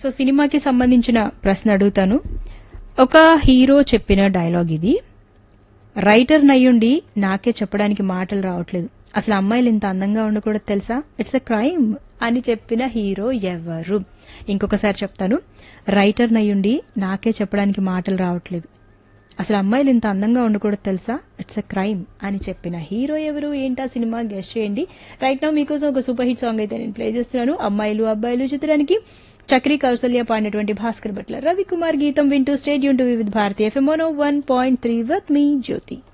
so సినిమాకి సంబంధించిన ప్రశ్న అడుగుతాను ఒక హీరో చెప్పిన డైలాగ్ ఇది రైటర్ నయ్యుండి నాకే చెప్పడానికి మాటలు రావట్లేదు అసలు అమ్మాయిలు ఇంత అందంగా ఉండకూడదు తెలుసా ఇట్స్ ఎ క్రైమ్ అని చెప్పిన హీరో ఎవరు ఇంకొకసారి చెప్తాను రైటర్ నయ్యుండి నాకే చెప్పడానికి మాటలు రావట్లేదు అసలు అమ్మాయిలు ఇంత అందంగా ఉండకూడదు తెలుసా ఇట్స్ ఎ క్రైమ్ అని చెప్పిన హీరో ఎవరు ఏంటా సినిమా గెస్ట్ చేయండి రైట్ నా మీకోసం ఒక సూపర్ హిట్ సాంగ్ అయితే నేను ప్లే చేస్తున్నాను అమ్మాయిలు అబ్బాయిలు చిత్రానికి చక్రి కౌసల్య పాడినటువంటి భాస్కర్ భట్ల రవికుమార్ గీతం వింటూ stadium to Vividh Bharati FM one point three with me Jyothi